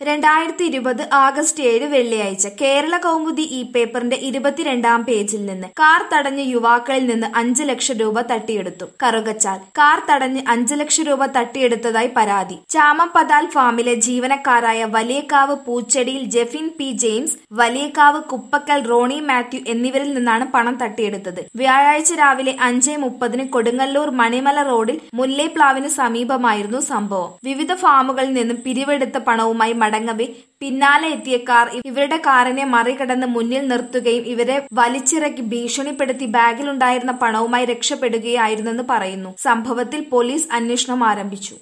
രണ്ടായിരത്തി ഇരുപത് ആഗസ്റ്റ് ഏഴ് വെള്ളിയാഴ്ച കേരള കൗമുദി ഈ പേപ്പറിന്റെ ഇരുപത്തിരണ്ടാം പേജിൽ നിന്ന് കാർ തടഞ്ഞ് യുവാക്കളിൽ നിന്ന് അഞ്ച് ലക്ഷം രൂപ തട്ടിയെടുത്തു കറുകച്ചാൽ കാർ തടഞ്ഞ് അഞ്ച് ലക്ഷം രൂപ തട്ടിയെടുത്തതായി പരാതി ചാമപ്പതാൽ ഫാമിലെ ജീവനക്കാരായ വലിയക്കാവ് പൂച്ചെടിയിൽ ജെഫിൻ പി ജെയിംസ് വലിയക്കാവ് കുപ്പക്കൽ റോണി മാത്യു എന്നിവരിൽ നിന്നാണ് പണം തട്ടിയെടുത്തത് വ്യാഴാഴ്ച രാവിലെ അഞ്ച് മുപ്പതിന് കൊടുങ്ങല്ലൂർ മണിമല റോഡിൽ മുല്ലേപ്ലാവിന് സമീപമായിരുന്നു സംഭവം വിവിധ ഫാമുകളിൽ നിന്നും പിരിവെടുത്ത പണവുമായി മടങ്ങവെ പിന്നാലെ എത്തിയ കാർ ഇവരുടെ കാറിനെ മറികടന്ന് മുന്നിൽ നിർത്തുകയും ഇവരെ വലിച്ചിറക്കി ഭീഷണിപ്പെടുത്തി ബാഗിലുണ്ടായിരുന്ന പണവുമായി രക്ഷപ്പെടുകയായിരുന്നെന്ന് പറയുന്നു സംഭവത്തിൽ പോലീസ് അന്വേഷണം ആരംഭിച്ചു